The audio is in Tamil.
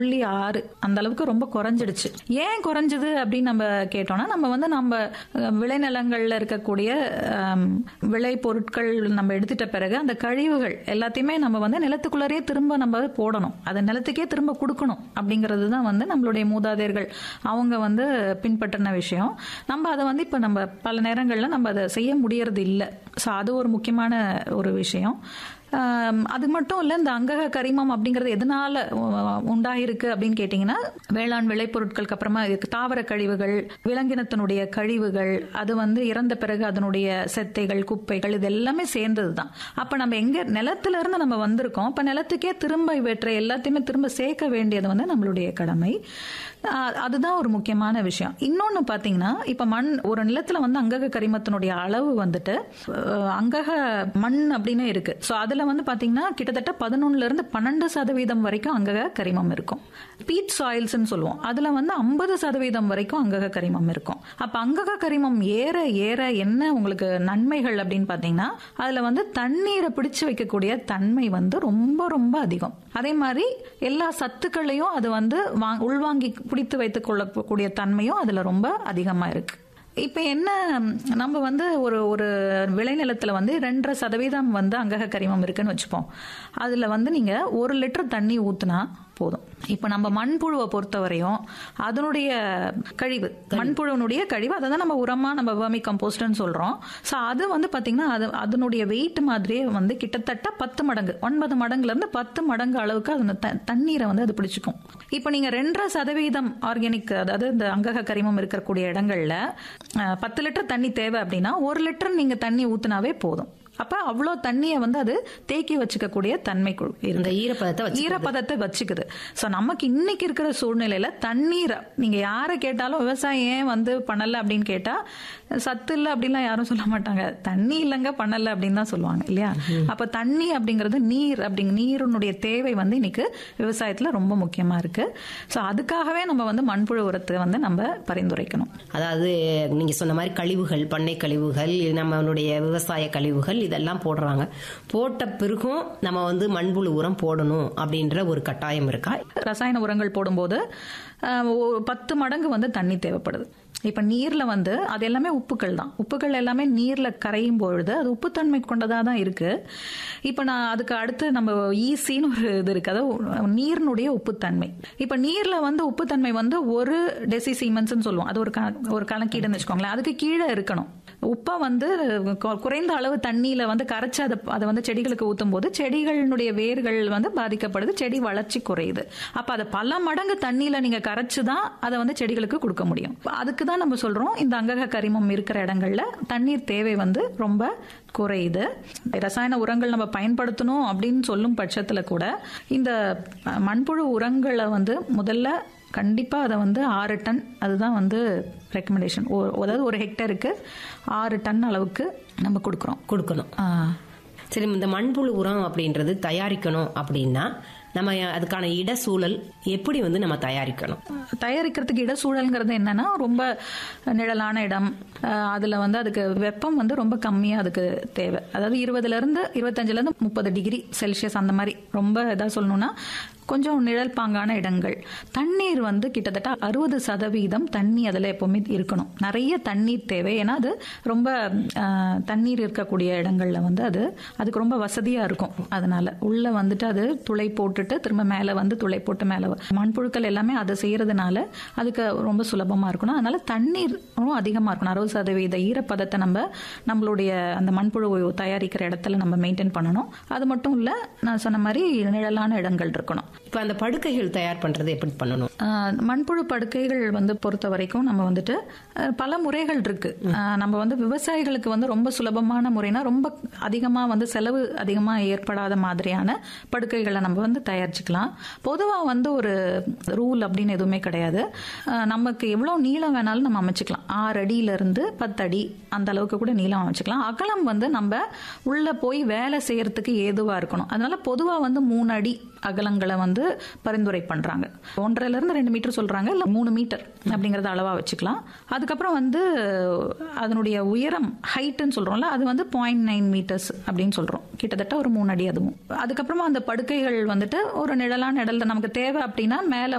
புள்ளி ஆறு அந்த அளவுக்கு ரொம்ப குறைஞ்சிடுச்சு ஏன் குறைஞ்சது அப்படின்னு நம்ம கேட்டோம்னா நம்ம வந்து நம்ம அஹ், விளைநிலங்கள்ல இருக்கக்கூடிய அம், விளை பொருட்கள் நம்ம எடுத்துட்ட பிறகு அந்த கழிவுகள் எல்லாத்தையுமே நம்ம வந்து நிலத்துக்குள்ளரே திரும்ப நம்ம போடணும் அதை நிலத்துக்கே திரும்ப கொடுக்கணும் அப்படிங்கிறது தான் வந்து நம்மளுடைய மூதாதையர்கள் அவங்க வந்து பின்பற்றின விஷயம் நம்ம அதை வந்து இப்போ நம்ம பல நேரங்களில் நம்ம அதை செய்ய முடியறது இல்லை ஸோ அது ஒரு முக்கியமான ஒரு விஷயம் ஆம், அது மட்டும் இல்ல இந்த அங்கக கரிமம் அப்படிங்கிறது எதனால உ- உண்டாயிருக்கு அப்படின்னு கேட்டீங்கன்னா வேளாண் விளைபொருட்களுக்கு அப்புறமா இதுக்கு தாவர கழிவுகள் விலங்கினத்தினுடைய கழிவுகள் அது வந்து இறந்த பிறகு அதனுடைய செத்தைகள் குப்பைகள் இது எல்லாமே சேர்ந்தது தான் அப்ப நம்ம எங்க நிலத்துல இருந்து நம்ம வந்திருக்கோம் அப்ப நிலத்துக்கே திரும்ப இவற்றை எல்லாத்தையுமே திரும்ப சேர்க்க வேண்டியது வந்து நம்மளுடைய கடமை ஆஹ் அதுதான் ஒரு முக்கியமான விஷயம் இன்னொன்னு பாத்தீங்கன்னா இப்ப மண் ஒரு நிலத்துல வந்து அங்கக கரிமத்தினுடைய அளவு வந்துட்டு அஹ், அங்கக மண் அப்படின்னு இருக்கு சோ அதுல வந்து பாத்தீங்கன்னா கிட்டத்தட்ட பதினொன்னுல இருந்து பன்னெண்டு சதவீதம் வரைக்கும் அங்கக கரிமம் இருக்கும் பீட் சாயில்ஸ் சொல்லுவோம் அதுல வந்து ஐம்பது சதவீதம் வரைக்கும் அங்கக கரிமம் இருக்கும் அப்ப அங்கக கரிமம் ஏற ஏற என்ன உங்களுக்கு நன்மைகள் அப்படின்னு பாத்தீங்கன்னா அதுல வந்து தண்ணீரை பிடிச்சு வைக்கக்கூடிய தன்மை வந்து ரொம்ப ரொம்ப அதிகம் அதே மாதிரி எல்லா சத்துக்களையும் அது வந்து வா- உள்வாங்கி பிடித்து வைத்துக் கொள்ளக்கூடிய தன்மையும் அதுல ரொம்ப அதிகமா இருக்கு இப்ப என்ன நம்ம வந்து ஒரு ஒரு விளைநிலத்துல வந்து ரெண்டரை சதவீதம் வந்து அங்கக கரிமம் இருக்குன்னு வச்சுப்போம் அதுல வந்து நீங்க ஒரு லிட்டர் தண்ணி ஊத்துனா போதும் இப்ப நம்ம மண்புழுவை பொறுத்தவரையும் அதனுடைய கழிவு மண்புழுவனுடைய கழிவு அதை தான் நம்ம உரமா நம்ம வேர்மி கம்போஸ்ட்னு சொல்றோம் சோ அது வந்து பாத்தீங்கன்னா அது அதனுடைய வெயிட் மாதிரியே வந்து கிட்டத்தட்ட பத்து மடங்கு ஒன்பது மடங்குல இருந்து பத்து மடங்கு அளவுக்கு அது த- தண்ணீரை வந்து அது பிடிச்சுக்கும் இப்ப நீங்க ரெண்டரை சதவீதம் ஆர்கானிக் அதாவது இந்த அங்கக கரிமம் இருக்கக்கூடிய இடங்கள்ல அஹ், பத்து லிட்டர் தண்ணி தேவை அப்படின்னா ஒரு லிட்டர் நீங்க தண்ணி ஊத்துனாவே போதும் அப்ப அவ்வளோ தண்ணியை வந்து அது தேக்கி வச்சுக்கக்கூடிய தன்மை கு- இருக்கு இந்த ஈரப்பதத்தை வச்சு ஈரப்பதத்தை வச்சுக்குது சோ நமக்கு இன்னைக்கு இருக்கிற சூழ்நிலையில தண்ணீரை நீங்க யாரை கேட்டாலும் விவசாயம் ஏன் வந்து பண்ணல அப்படின்னு கேட்டா சத்து இல்ல அப்படின்லாம் யாரும் சொல்ல மாட்டாங்க தண்ணி இல்லைங்க பண்ணல அப்படின்னு தான் சொல்லுவாங்க இல்லையா அப்ப தண்ணி அப்படிங்கிறது நீர் அப்படிங்க நீரினுடைய தேவை வந்து இன்னைக்கு விவசாயத்துல ரொம்ப முக்கியமா இருக்கு சோ அதுக்காகவே நம்ம வந்து மண்புழு உரத்தை வந்து நம்ம பரிந்துரைக்கணும் அதாவது நீங்க சொன்ன மாதிரி கழிவுகள் பண்ணை கழிவுகள் இது நம்மளுடைய விவசாய கழிவுகள் இதெல்லாம் போடுறாங்க போட்ட பிறகும் நம்ம வந்து மண்புழு உரம் போடணும் அப்படின்ற ஒரு கட்டாயம் இருக்கா ரசாயன உரங்கள் போடும்போது அஹ், ஒரு பத்து மடங்கு வந்து தண்ணி தேவைப்படுது இப்ப நீர்ல வந்து அது எல்லாமே உப்புக்கள் தான் உப்புக்கள் எல்லாமே நீர்ல கரையும் பொழுது அது உப்புத்தன்மை கொண்டதா தான் இருக்கு இப்ப நான் அதுக்கு அடுத்து நம்ம ஈசின்னு ஒரு இது இருக்கு அதாவது நீரினுடைய உப்புத்தன்மை இப்ப நீர்ல வந்து உப்புத்தன்மை வந்து ஒரு டெசி சீமென்ஸ்னு சொல்லுவோம் அது ஒரு கண- ஒரு கணக்கீடுன்னு வச்சுக்கோங்களேன் அதுக்கு கீழே இருக்கணும் உப்பை வந்து கு- குறைந்த அளவு தண்ணியில வந்து கரைச்சு அதை அதை வந்து செடிகளுக்கு ஊத்தும் போது செடிகளினுடைய வேர்கள் வந்து பாதிக்கப்படுது செடி வளர்ச்சி குறையுது அப்ப அதை பல மடங்கு தண்ணியில நீங்க கரைச்சு தான் அதை வந்து செடிகளுக்கு கொடுக்க முடியும் அதுக்கு தான் நம்ம சொல்றோம் இந்த அங்கக கரிமம் இருக்கிற இடங்கள்ல தண்ணீர் தேவை வந்து ரொம்ப குறையுது ரசாயன உரங்கள் நம்ம பயன்படுத்தணும் அப்படின்னு சொல்லும் பட்சத்துல கூட இந்த அஹ், மண்புழு உரங்களை வந்து முதல்ல கண்டிப்பா அதை வந்து ஆறு டன் அதுதான் வந்து ரெக்கமெண்டேஷன் அதாவது ஒரு ஹெக்டருக்கு ஆறு டன் அளவுக்கு நம்ம கொடுக்குறோம் கொடுக்கணும் ஆ. சரி இந்த மண்புழு உரம் அப்படின்றது தயாரிக்கணும் அப்படின்னா நம்ம அதுக்கான இட சூழல் எப்படி வந்து நம்ம தயாரிக்கணும் தயாரிக்கிறதுக்கு இட சூழல்ங்கிறது என்னன்னா ரொம்ப நிழலான இடம் அஹ் அதுல வந்து அதுக்கு வெப்பம் வந்து ரொம்ப கம்மியா அதுக்கு தேவை அதாவது இருபதுல இருந்து இருபத்தஞ்சுல இருந்து முப்பது டிகிரி செல்சியஸ் அந்த மாதிரி ரொம்ப இதா சொல்லணும்னா கொஞ்சம் நிழல் பாங்கான இடங்கள் தண்ணீர் வந்து கிட்டத்தட்ட அறுபது சதவீதம் தண்ணி அதுல எப்பவுமே இருக்கணும் நிறைய தண்ணீர் தேவை ஏன்னா அது ரொம்ப அஹ், தண்ணீர் இருக்கக்கூடிய இடங்கள்ல வந்து அது அதுக்கு ரொம்ப வசதியா இருக்கும் அதனால உள்ள வந்துட்டு அது துளை போட்டுட்டு திரும்ப மேல வந்து துளை போட்டு மேல வ- மண்புழுக்கள் எல்லாமே அதை செய்யறதுனால அதுக்கு ரொம்ப சுலபமா இருக்கணும் அதனால தண்ணீரும் அதிகமா இருக்கணும் அறுபது சதவீத ஈரப்பதத்தை நம்ம நம்மளுடைய அந்த மண்புழு தயாரிக்கிற இடத்துல நம்ம மெயின்டைன் பண்ணணும் அது மட்டும் இல்ல நான் சொன்ன மாதிரி நிழலான இடங்கள் இருக்கணும் இப்ப அந்த படுக்கைகள் தயார் பண்றது எப்படி பண்ணணும் ஆஹ் மண்புழு படுக்கைகள் வந்து பொறுத்த வரைக்கும் நம்ம வந்துட்டு ஆஹ் பல முறைகள் இருக்கு ஆஹ் நம்ம வந்து விவசாயிகளுக்கு வந்து ரொம்ப சுலபமான முறைனா ரொம்ப அதிகமா வந்து செலவு அதிகமா ஏற்படாத மாதிரியான படுக்கைகளை நம்ம வந்து தயாரிச்சுக்கலாம் பொதுவா வந்து ஒரு ரூல் அப்படின்னு எதுவுமே கிடையாது ஆஹ் நமக்கு எவ்வளவு நீளம் வேணாலும் நம்ம அமைச்சுக்கலாம் ஆறு அடியில இருந்து பத்து அடி அந்த அளவுக்கு கூட நீளம் அமைச்சுக்கலாம் அகலம் வந்து நம்ம உள்ள போய் வேலை செய்யறதுக்கு ஏதுவா இருக்கணும் அதனால பொதுவா வந்து மூணு அடி அகலங்களை வந்து வந்து பரிந்துரை பண்றாங்க ஒன்றரைல இருந்து ரெண்டு மீட்டர் சொல்றாங்க இல்ல மூணு மீட்டர் அப்படிங்கறத அளவா வச்சுக்கலாம் அதுக்கப்புறம் வந்து அதனுடைய உயரம் ஹைட்னு சொல்றோம்ல அது வந்து பாயிண்ட் நைன் மீட்டர்ஸ் அப்படின்னு சொல்றோம் கிட்டத்தட்ட ஒரு மூணு அடி அதுவும் அதுக்கப்புறமா அந்த படுக்கைகள் வந்துட்டு ஒரு நிழலா நிழல் நமக்கு தேவை அப்படின்னா மேல